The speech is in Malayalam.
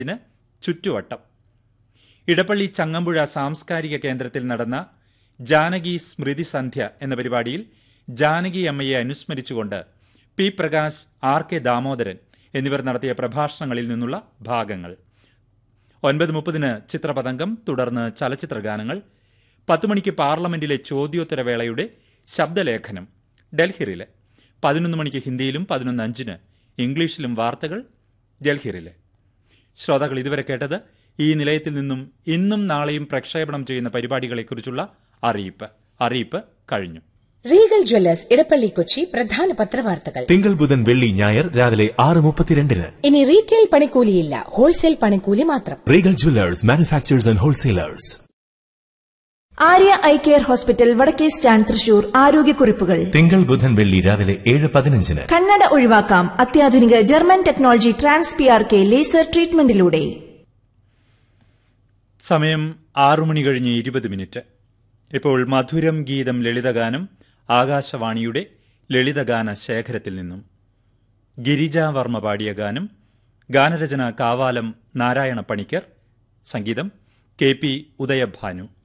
ന് ചുറ്റുവട്ടം ഇടപ്പള്ളി ചങ്ങമ്പുഴ സാംസ്കാരിക കേന്ദ്രത്തിൽ നടന്ന ജാനകി സ്മൃതി സന്ധ്യ എന്ന പരിപാടിയിൽ ജാനകി അമ്മയെ അനുസ്മരിച്ചുകൊണ്ട് P Prakash R K Damodaran എന്നിവർ നടത്തിയ പ്രഭാഷണങ്ങളിൽ നിന്നുള്ള ഭാഗങ്ങൾ ഒൻപത് മുപ്പതിന് ചിത്രപതംഗം തുടർന്ന് ചലച്ചിത്ര ഗാനങ്ങൾ പത്ത് മണിക്ക് പാർലമെന്റിലെ ചോദ്യോത്തരവേളയുടെ ശബ്ദലേഖനം ഡൽഹിറിലെ പതിനൊന്ന് മണിക്ക് ഹിന്ദിയിലും പതിനൊന്ന് അഞ്ചിന് ഇംഗ്ലീഷിലും വാർത്തകൾ ഡൽഹിറിലെ ശ്രോതാക്കൾ ഇതുവരെ കേട്ടത് ഈ നിലയത്തിൽ നിന്നും ഇന്നും നാളെയും പ്രക്ഷേപണം ചെയ്യുന്ന പരിപാടികളെക്കുറിച്ചുള്ള അറിയിപ്പ് അറിയിപ്പ് കഴിഞ്ഞു റീഗൽ ജ്വല്ലേഴ്സ് ഇടപ്പള്ളി കൊച്ചി പ്രധാന പത്രവാർത്തകൾ തിങ്കൾ ബുധൻ വെള്ളി ഞായർ രാവിലെ ആറ് മുപ്പത്തിരണ്ടിന് ഇനി റീറ്റെയിൽ പണിക്കൂലിയില്ല ഹോൾസെയിൽ പണിക്കൂലി മാത്രം Regal jewellers manufacturers and wholesalers Arya eye care hospital വടക്കേ സ്റ്റാൻഡ് തൃശൂർ ആരോഗ്യക്കുറിപ്പുകൾ തിങ്കൾ ബുധൻ വെള്ളി രാവിലെ ഏഴ് പതിനഞ്ചിന് കണ്ണട ഒഴിവാക്കാം അത്യാധുനിക German technology trans P R K laser ട്രീറ്റ്മെന്റിലൂടെ സമയം ആറു മണി കഴിഞ്ഞ് ഇരുപത് മിനിറ്റ് ഇപ്പോൾ മധുരം ഗീതം ലളിതഗാനം ആകാശവാണിയുടെ ലളിതഗാന ശേഖരത്തിൽ നിന്നും ഗിരിജാവർമ്മ പാടിയ ഗാനം ഗാനരചന കാവാലം നാരായണ പണിക്കർ സംഗീതം കെ പി ഉദയഭാനു